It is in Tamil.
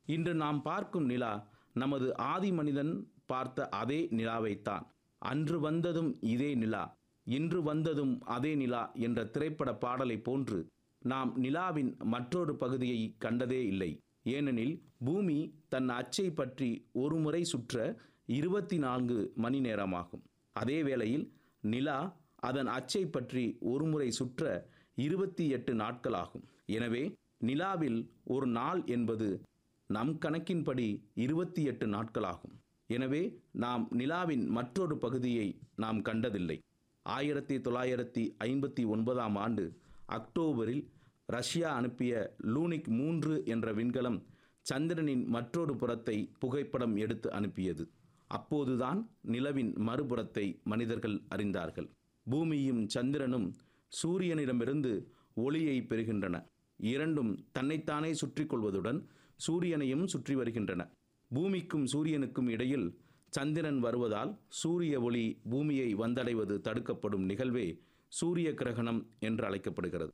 இன்று நாம் பார்க்கும் நிலா நமது ஆதி மனிதன் பார்த்த அதே நிலாவைத்தான் அன்று வந்ததும் இதே நிலா இன்று வந்ததும் அதே நிலா என்ற திரைப்பட பாடலை போன்று நாம் நிலாவின் மற்றொரு பகுதியை கண்டதே இல்லை ஏனெனில் பூமி தன் அச்சை பற்றி ஒரு முறை சுற்ற இருபத்தி நான்கு மணி நேரமாகும் அதே வேளையில் நிலா அதன் அச்சை பற்றி ஒரு முறை சுற்ற இருபத்தி எட்டு நாட்கள் ஆகும் எனவே நிலாவில் ஒரு நாள் என்பது நம் கணக்கின்படி இருபத்தி எட்டு நாட்களாகும் எனவே நாம் நிலாவின் மற்றொரு பகுதியை நாம் கண்டதில்லை ஆயிரத்தி தொள்ளாயிரத்தி ஐம்பத்தி ஒன்பதாம் ஆண்டு அக்டோபரில் ரஷ்யா அனுப்பிய லூனிக் மூன்று என்ற விண்கலம் சந்திரனின் மற்றொரு புறத்தை புகைப்படம் எடுத்து அனுப்பியது அப்போதுதான் நிலவின் மறுபுறத்தை மனிதர்கள் அறிந்தார்கள் பூமியும் சந்திரனும் சூரியனிடமிருந்து ஒளியை பெறுகின்றன இரண்டும் தன்னைத்தானே சுற்றி கொள்வதுடன் சூரியனையும் சுற்றி வருகின்றன பூமிக்கும் சூரியனுக்கும் இடையில் சந்திரன் வருவதால் சூரிய ஒளி பூமியை வந்தடைவது தடுக்கப்படும் நிகழ்வே சூரிய கிரகணம் என்று அழைக்கப்படுகிறது